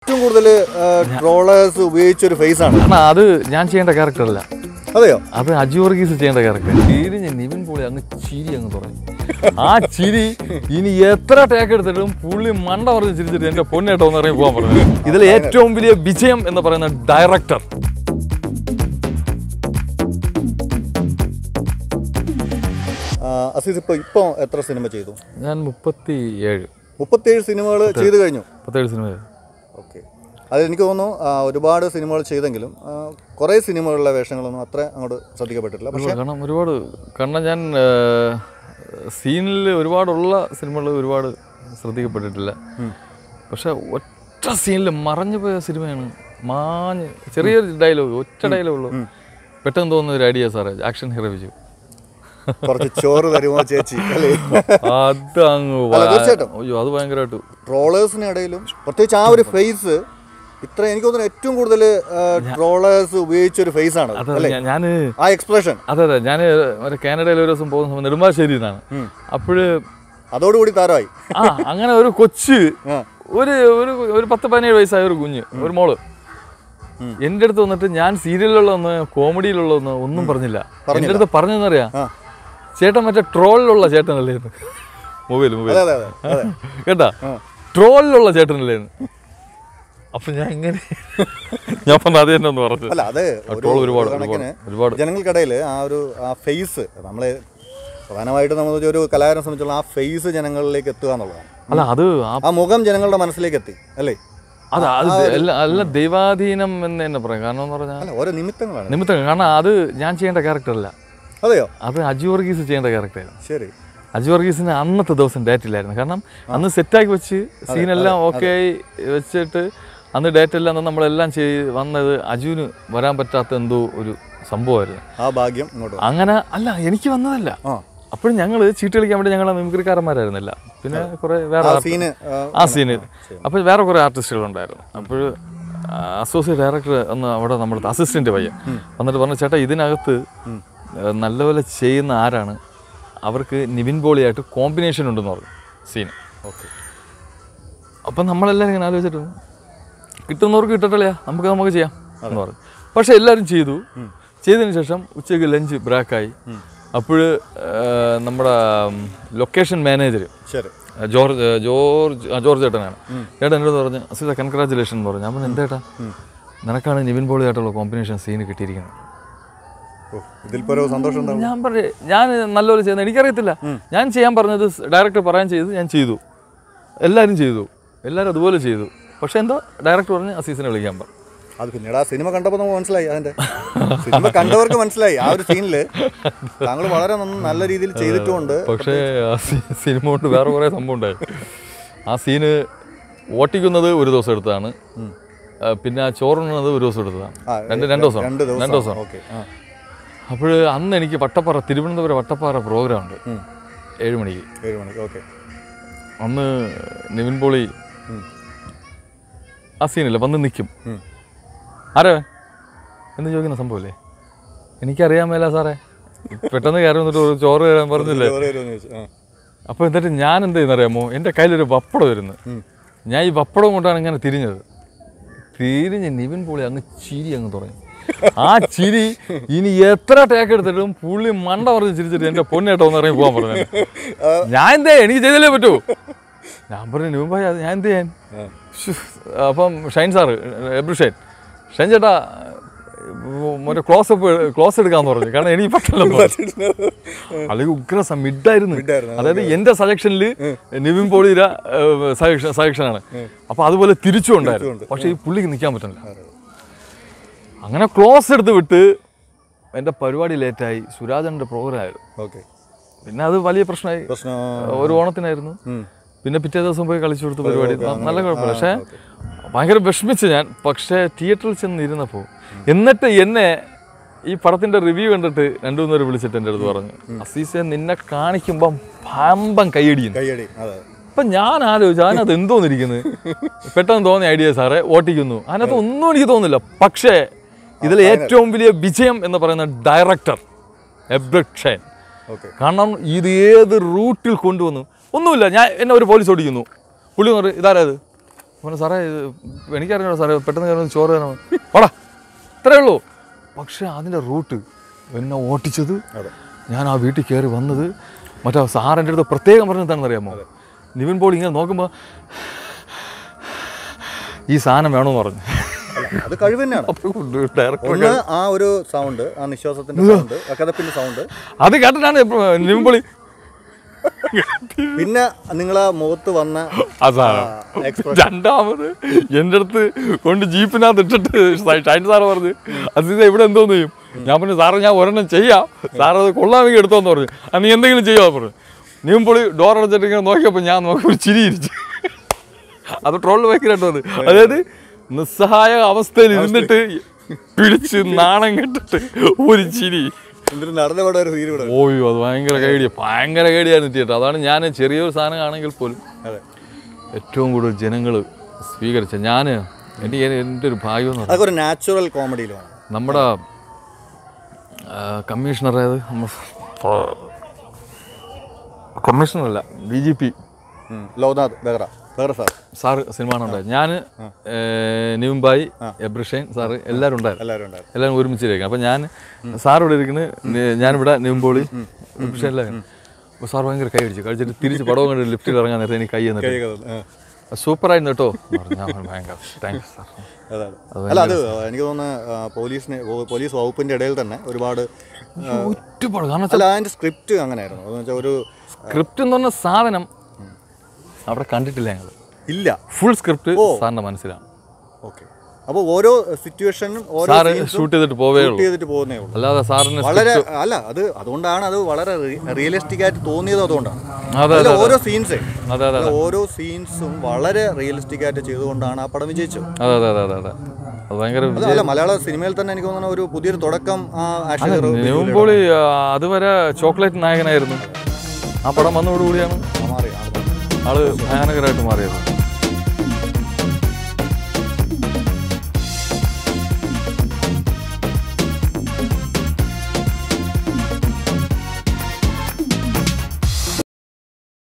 ഏറ്റവും കൂടുതൽ ട്രോളേഴ്സ് ഉപയോഗിച്ച ഒരു ഫേസ് ആണ് കാരണം അത് ഞാൻ ചെയ്യേണ്ട ക്യാരക്ടർ അല്ല അതെയോ അത് അജു വർഗീസ് ചെയ്യേണ്ട ക്യാരക്ടർ തിരിഞ്ഞ് നിവിൻ പോളി അങ്ങ് ചിരി അങ്ങ് തുടങ്ങി ആ ചിരി ഇനി എത്ര ടേക്ക് എടുത്തിട്ടും പുള്ളി മണ്ട പറഞ്ഞ് ചിരിച്ചിട്ട് എന്റെ പൊന്നേട്ടോ എന്ന് ഇറങ്ങി പോകാൻ പറഞ്ഞു ഇതിൽ ഏറ്റവും വലിയ വിജയം എന്ന് പറയുന്ന ഡയറക്ടർ ആ, അസീസ് ഇപ്പോൾ ഇപ്പോൾ എത്ര സിനിമ ചെയ്തു ഞാൻ മുപ്പത്തി ഏഴ് മുപ്പത്തേഴ് സിനിമകൾ ചെയ്തു കഴിഞ്ഞു മുപ്പത്തേഴ് സിനിമ ഓക്കെ അത് എനിക്ക് തോന്നുന്നു ആ, ഒരുപാട് സിനിമകൾ ചെയ്തെങ്കിലും ആ, കുറേ സിനിമകളിലെ വേഷങ്ങളൊന്നും അത്ര അങ്ങോട്ട് ശ്രദ്ധിക്കപ്പെട്ടിട്ടില്ല പക്ഷേ കാരണം ഒരുപാട് കാരണം ഞാൻ സീനിൽ ഒരുപാടുള്ള സിനിമകൾ ഒരുപാട് ശ്രദ്ധിക്കപ്പെട്ടിട്ടില്ല പക്ഷെ ഒറ്റ സീനിൽ മറഞ്ഞു പോയ സിനിമയാണ് മാഞ്ഞ് ചെറിയൊരു ഡയലോഗ് ഒറ്റ ഡയലോഗ് ഉള്ളൂ പെട്ടെന്ന് തോന്നുന്ന ഒരു ഐഡിയ സാറേ ആക്ഷൻ ഹീറോ വിജു കുറച്ച് ചോറ് തരുമോ ചേച്ചി അല്ലേ അത് അങ്ങ് അല്ല, തീർച്ചയായിട്ടും. അയ്യോ അത് ഭയങ്കരമായിട്ട് ട്രോളേഴ്സിനിടയിലും പ്രത്യേകിച്ച് ആ ഒരു ഫേസ് ഇത്ര എനിക്ക് തോന്നുന്നു ഏറ്റവും കൂടുതൽ ട്രോളേഴ്സ് ഉപയോഗിച്ച ഒരു ഫേസ് ആണ് അത്, അല്ലേ ഞാൻ ആ എക്സ്പ്രഷൻ അതെ അതെ ഞാൻ ഒരു കാനഡയിൽ ഒരു ദിവസം പോകുന്ന സമയം നെടുമ്പാശ്ശേരി നിന്നാണ് അപ്പോഴ് അതോടുകൂടി താരമായി ആ അങ്ങനെ ഒരു കൊച്ച് ആ. ഒരു ഒരു ഒരു പത്ത് പതിനേഴ് വയസ്സായ ഒരു കുഞ്ഞ് ഒരു മോള് എൻ്റെ അടുത്ത് വന്നിട്ട് ഞാൻ സീരിയലിലുള്ളതെന്ന് കോമഡിയിലുള്ളതെന്ന് ഒന്നും പറഞ്ഞില്ല എൻ്റെ അടുത്ത് പറഞ്ഞെന്നറിയാം ആ. ചേട്ടൻ മറ്റേ ട്രോളിലുള്ള ചേട്ടനല്ലേ എന്ന് മൊബൈൽ മൊബൈൽ അതെ അതെ അതെ അതെ കേട്ടാ ട്രോളിലുള്ള ചേട്ടനല്ലേ എന്ന് അപ്പൊ ഞാൻ ഇങ്ങനെ ഞാൻ പറഞ്ഞ അത് തന്നെ ഒന്ന് പറഞ്ഞു അല്ല അത് ഒരു ട്രോൾ ഒരുപാട് കണക്കിന് ഒരുപാട് ഒരുപാട് ജനങ്ങൾക്കിടയിൽ ആ ഒരു ആ ഫേസ് നമ്മൾ പ്രധാനമായിട്ട് നമ്മൾ ഒരു കലാകാരനെ സംബന്ധിച്ചുള്ള ആ ഫേസ് ജനങ്ങളിലേക്ക് എത്തുക എന്നുള്ളതാണ് അല്ല അത് ആ ആ മുഖം ജനങ്ങളുടെ മനസ്സിലേക്ക് എത്തി അല്ലേ അത് അത് എല്ലാം അല്ല ദൈവാധീനം എന്ന് തന്നെ പറയാം കാരണം എന്ന് പറഞ്ഞാൽ അല്ല ഓരോ നിമിത്തങ്ങളാണ് നിമിത്തം കാരണം അത് ഞാൻ ചെയ്യേണ്ട ക്യാരക്ടർ അല്ല അതെയോ അത് അജു വർഗീസ് ചെയ്യേണ്ട ക്യാരക്ടറായിരുന്നു ശരി അജു വർഗീസിന് അന്നത്തെ ദിവസം ഡേറ്റ് ഇല്ലായിരുന്നു കാരണം അന്ന് സെറ്റാക്കി വെച്ച് സീനെല്ലാം ഓക്കെ ആയി വെച്ചിട്ട് അന്ന് ഡേറ്റ് എല്ലാം തന്ന് നമ്മളെല്ലാം ചെയ്ത് വന്നത് അജുവിന് വരാൻ പറ്റാത്ത എന്തോ ഒരു സംഭവമായിരുന്നു ആ ഭാഗ്യം ഇങ്ങോട്ട് വന്നു. അങ്ങനെ അല്ല എനിക്ക് വന്നതല്ല ആ അപ്പോഴും ഞങ്ങൾ ചീട്ട് കളിക്കാൻ വേണ്ടി ഞങ്ങൾ മിമിക്രിക്കാരന്മാരായിരുന്നില്ല പിന്നെ കുറെ വേറെ ആ ആർട്ടി- സീന് ആ സീന് അപ്പോൾ വേറെ കുറേ ആർട്ടിസ്റ്റുകളുണ്ടായിരുന്നു അപ്പോൾ അസോസിയേറ്റ് ഡയറക്ടർ ഒന്ന് അവിടെ നമ്മൾ അസിസ്റ്റന്റ് പയ്യൻ വന്നിട്ട് പറഞ്ഞു ചേട്ടാ ഇതിനകത്ത് ഏഹ്, നല്ലപോലെ ചെയ്യുന്ന ആരാണ് അവർക്ക് നിവിൻ പോളിയായിട്ട് കോമ്പിനേഷൻ ഉണ്ടെന്ന് പറഞ്ഞു സീന് ഓക്കെ അപ്പം നമ്മളെല്ലാവരും ഇങ്ങനെ ആലോചിച്ചിട്ട് കിട്ടുന്നവർക്ക് കിട്ടട്ടല്ലയാ നമുക്ക് നമുക്ക് ചെയ്യാം എന്ന് പറഞ്ഞു പക്ഷെ എല്ലാവരും ചെയ്തു ചെയ്തതിന് ശേഷം ഉച്ചയ്ക്ക് ലഞ്ച് ബ്രേക്കായി അപ്പോൾ നമ്മുടെ ലൊക്കേഷൻ മാനേജർ ശരി ജോർജ് ജോർജ് ആ, ജോർജ് ചേട്ടനാണ് ചേട്ടൻ എന്നോട് പറഞ്ഞു അസീത കൺഗ്രാചുലേഷൻ എന്ന് പറഞ്ഞു ഞാൻ പറഞ്ഞു എന്തേട്ടാ നിനക്കാണ് നിവിൻ പോളിയായിട്ടുള്ള കോമ്പിനേഷൻ സീന് കിട്ടിയിരിക്കുന്നത് ഓ ഇതിൽ പോരോ സന്തോഷം ഉണ്ടാവും ഞാൻ പറഞ്ഞു ഞാൻ നല്ലപോലെ ചെയ്യുന്നത് എനിക്കറിയത്തില്ല ഞാൻ ചെയ്യാൻ പറഞ്ഞത് ഡയറക്ടർ പറയാൻ ചെയ്തു ഞാൻ ചെയ്തു എല്ലാവരും ചെയ്തു എല്ലാവരും അതുപോലെ ചെയ്തു പക്ഷെ എന്തോ ഡയറക്ടർ പറഞ്ഞ് അസീസിനെ വിളിക്കാൻ പറഞ്ഞു അത് പിന്നീട് ആ സിനിമ കണ്ടപ്പോൾ നമുക്ക് മനസ്സിലായി അതിന്റെ സിനിമ കണ്ടവർക്ക് മനസ്സിലായി ആ ഒരു സീനില് താങ്കൾ വളരെ നന്ന- നല്ല രീതിയിൽ ചെയ്തിട്ടുമുണ്ട് പക്ഷേ ആ സി- സിനിമ കൊണ്ട് വേറെ കുറേ സംഭവം ഉണ്ടായി ആ സീന് ഓട്ടിക്കുന്നത് ഒരു ദിവസം എടുത്തതാണ് ആ, പിന്നെ ആ ചോറുണ്ണുന്നത് ഒരു ദിവസം എടുത്തതാണ് ആ, രണ്ട് രണ്ട് ദിവസം രണ്ട് ദിവസം രണ്ട് ദിവസം ഓക്കെ അപ്പോൾ അന്ന് എനിക്ക് വട്ടപ്പാറ തിരുവനന്തപുരം വട്ടപ്പാറ പ്രോഗ്രാം ഉണ്ട് ഏഴ് മണിക്ക് ഏഴ് മണിക്ക് ഓക്കെ അന്ന് നിവിൻ പോളി ആ സീനില്ല വന്ന് നിൽക്കും ആരോ എന്ന് ചോദിക്കുന്ന സംഭവമല്ലേ എനിക്കറിയാൻ മേല സാറേ പെട്ടെന്ന് കയറി വന്നിട്ട് ഒരു ചോറ് തരാൻ പറഞ്ഞില്ലേ അപ്പോൾ എന്നിട്ട് ഞാൻ എന്ത് ചെയ്യുന്നറിയാമോ എൻ്റെ കയ്യിലൊരു വപ്പടം വരുന്നു ഞാൻ ഈ വപ്പടം കൊണ്ടാണ് ഇങ്ങനെ തിരിഞ്ഞത് തിരിഞ്ഞ് നിവിൻ പോളി അങ്ങ് ചിരി അങ്ങ് തുടങ്ങി ആ ചിരി ഇനി എത്ര ടേക്ക് എടുത്തിട്ടും പുള്ളി മണ്ട പറഞ്ഞ് ചിരിച്ചിട്ട് എൻ്റെ പൊന്നേട്ടോ എന്ന് ഇറങ്ങി പോകാൻ പറഞ്ഞു ഞാൻ എന്തേ എനിക്ക് ചെയ്തല്ലേ പറ്റൂ ഞാൻ പറഞ്ഞു നിവിൻ ഭായി അത് ഞാൻ എന്ത് ചെയ്യാൻ ശ്ശ്. അപ്പം ഷൈൻ സാറ് എബ്രു ഷൈൻ ഷൈൻ ചേട്ടാ മറ്റേ ക്ലോസ് അപ്പ് ക്ലോസ് എടുക്കാന്ന് പറഞ്ഞു കാരണം എനിക്ക് പറ്റില്ല അല്ലെങ്കിൽ ഉഗ്ര മിഡായിരുന്നു മിഡായിരുന്നു, അതായത് എന്റെ സജക്ഷനിൽ നിവിൻ പോളിയുടെ സജക്ഷൻ സജക്ഷനാണ് അപ്പൊ അതുപോലെ തിരിച്ചും ഉണ്ടായിരുന്നു പക്ഷെ ഈ പുള്ളിക്ക് നിൽക്കാൻ പറ്റില്ല അങ്ങനെ ക്ലോസ് എടുത്ത് വിട്ട് എൻ്റെ പരിപാടി ലേറ്റായി സുരാജൻ്റെ പ്രോഗ്രാം ആയിരുന്നു ഓക്കെ പിന്നെ അത് വലിയ പ്രശ്നമായി പ്രശ്നം ഒരു ഓണത്തിനായിരുന്നു പിന്നെ പിറ്റേ ദിവസം പോയി കളിച്ചു കൊടുത്ത പരിപാടി നല്ല കുഴപ്പമില്ല പക്ഷേ ഭയങ്കര വിഷമിച്ച് ഞാൻ പക്ഷേ തിയേറ്ററിൽ ചെന്ന് ഇരുന്നപ്പോൾ എന്നിട്ട് എന്നെ ഈ പടത്തിന്റെ റിവ്യൂ കണ്ടിട്ട് രണ്ടു മൂന്ന് പേര് വിളിച്ചിട്ട് എൻ്റെ അടുത്ത് പറഞ്ഞു അസീസെ നിന്നെ കാണിക്കുമ്പം പമ്പം കൈയടിക്കുന്നു കയ്യടി അതെ അപ്പം ഞാൻ ആലോചിച്ചു അതിനകത്ത് എന്തോന്നിരിക്കുന്നത് പെട്ടെന്ന് തോന്നിയ ഐഡിയ സാറേ ഓട്ടിക്കുന്നു അതിനകത്ത് ഒന്നും എനിക്ക് തോന്നുന്നില്ല പക്ഷേ ഇതിൽ ഏറ്റവും വലിയ വിജയം എന്ന് പറയുന്ന ഡയറക്ടർ എബ്രക് ഷൈൻ ഓക്കെ കാരണം ഇത് ഏത് റൂട്ടിൽ കൊണ്ടുവന്നു ഒന്നുമില്ല ഞാൻ എന്നെ ഒരു പോലീസ് ഓടിക്കുന്നു പുള്ളി പറയും ഇതാരത് പറഞ്ഞു സാറേ ഇത് എനിക്കറിയണോ സാറേ പെട്ടെന്ന് കയറുന്ന ചോറ് തരണം വാടാ ഇത്രേ ഉള്ളൂ പക്ഷേ അതിൻ്റെ റൂട്ട് എന്നെ ഓട്ടിച്ചത് അതെ ഞാൻ ആ വീട്ടിൽ കയറി വന്നത് മറ്റേ സാറിൻ്റെ അടുത്ത് പ്രത്യേകം പറഞ്ഞെന്താണെന്ന് അറിയാമോ നിവിൻ പോൾ ഇങ്ങനെ നോക്കുമ്പോൾ ഈ സാധനം വേണമെന്ന് പറഞ്ഞു അല്ല, അത് കഴിവ് തന്നെയാണ് അപ്പോൾ ഡയറക്ടർ ഒന്ന് ആ ഒരു സൗണ്ട് ആ നിശ്വാസത്തിന്റെ സൗണ്ട് ആ കഥപ്പിന്റെ സൗണ്ട് അത് കേട്ടിട്ടാണ് ഇപ്പൊ നിവിൻ പോളി പിന്നെ നിങ്ങൾ ആ മുഖത്ത് വന്ന ആ സാധനം എക്സ്പ്രഷൻ രണ്ടാമത് എൻ്റെ അടുത്ത് കൊണ്ട് ജീപ്പിനകത്ത് ഇട്ടിട്ട് ഷൈൻ സാറ് പറഞ്ഞു അസീസ ഇവിടെ എന്തോന്ന് ചെയ്യും ഞാൻ പറഞ്ഞു സാറേ ഞാൻ ഒരെണ്ണം ചെയ്യാം സാറ് അത് കൊള്ളാമെങ്കിൽ എടുത്തോന്ന് പറഞ്ഞു ആ നീ എന്തെങ്കിലും ചെയ്യാമെന്ന് പറഞ്ഞു നീയും പൊളി ഡോർ അടച്ചിട്ട് ഇങ്ങനെ നോക്കിയപ്പോൾ ഞാൻ നോക്കി ഒരു ചിരി ഇരിച്ചു അത് ട്രോളിൽ ഭയങ്കരമായിട്ട് വന്നു അതായത് നിസ്സഹായ അവസ്ഥയിൽ ഇരുന്നിട്ട് പിടിച്ച് നാണം കെട്ടിട്ട് ഒരു ചിരി എന്നിട്ട് നടന്ന പടം ഒരു സീരി ഇവിടെ ഓയോ അത് ഭയങ്കര കൈഡിയ ഭയങ്കര കൈഡിയായിരുന്നു തിയേറ്റർ അതാണ് ഞാൻ ചെറിയൊരു സാധനം ആണെങ്കിൽ പോലും അതെ ഏറ്റവും കൂടുതൽ ജനങ്ങൾ സ്വീകരിച്ച ഞാൻ എൻ്റെ എൻ്റെ ഒരു ഭാഗ്യം എന്ന് പറഞ്ഞാൽ അതൊക്കെ ഒരു നാച്ചുറൽ കോമഡിയിലാണ് നമ്മുടെ കമ്മീഷണർ ഏത് കമ്മീഷണറല്ല B J P Loknath Behra Behra sir sir cinema ഉണ്ടായത് ഞാൻ നിവുംബായി എബ്രിഷൈൻ സാറ് എല്ലാവരും ഉണ്ടായിരുന്നു എല്ലാവരും ഉണ്ടായിരുന്നു എല്ലാവരും ഒരുമിച്ചിരിക്കണം അപ്പം ഞാൻ സാർ ഇവിടെ ഇരിക്കുന്നത് ഞാനിവിടെ നിവുമ്പോളി എബ്രിഷൈൻ എല്ലാം അപ്പോൾ സാർ ഭയങ്കര കൈ അടിച്ചു കഴിച്ചിട്ട് തിരിച്ച് പടവും കണ്ട് ലിഫ്റ്റിൽ ഇറങ്ങാൻ നേരത്തെ എനിക്ക് കൈ എന്നിട്ട് സൂപ്പറായിരുന്നു കേട്ടോ എന്ന് പറഞ്ഞു. ഞാൻ പറഞ്ഞു, ഭയങ്കര താങ്ക്സ് സാർ അതാണ് അല്ല അത് എനിക്ക് തോന്നുന്നു ആ, പോലീസിന് പോ- പോലീസ് വകുപ്പിന്റെ ഇടയിൽ തന്നെ ഒരുപാട് ആ, ഒരുപാട് കാരണം അല്ല അതിന്റെ സ്ക്രിപ്റ്റ് അങ്ങനെയായിരുന്നു അതെന്ന് വെച്ചാൽ ഒരു സ്ക്രിപ്റ്റ് എന്ന് പറഞ്ഞ സാധനം അവിടെ കണ്ടിട്ടില്ല ഞങ്ങൾ ഇല്ല ഫുൾ സ്ക്രിപ്റ്റ് സാറിന്റെ മനസ്സിലാണ് ഓക്കെ അപ്പോൾ ഓരോ സിറ്റുവേഷനും ഓരോ സാറ് scenes ഉം ഷൂട്ട് ചെയ്തിട്ട് പോവേ shoot ഉള്ളൂ ചെയ്തിട്ട് പോകുന്നേ ഉള്ളൂ അല്ലാതെ സാറിന് വളരെ അല്ല അത് അതുകൊണ്ടാണ് അത് വളരെ റിയലിസ്റ്റിക് ആയിട്ട് തോന്നിയത് അതുകൊണ്ടാണ് അതെ അതിലെ ഓരോ സീൻസേ അതെ അതെ ഓരോ സീൻസും വളരെ റിയലിസ്റ്റിക് ആയിട്ട് ചെയ്തുകൊണ്ടാണ് ആ പടം വിജയിച്ചത് അതെ അതെ അതെ അതെ അതെ അത് ഭയങ്കര അത് അല്ല മലയാള സിനിമയിൽ തന്നെ എനിക്ക് തോന്നുന്ന ഒരു പുതിയൊരു തുടക്കം ആ ആക്ഷൻ ഹീറോ നിവുമ്പോളി അതുവരെ ചോക്ലേറ്റ് നായകനായിരുന്നു ആ പടം വന്നതോടുകൂടിയാണ് മാറി ആള് ഭയാനകരമായിട്ട് മാറിയത്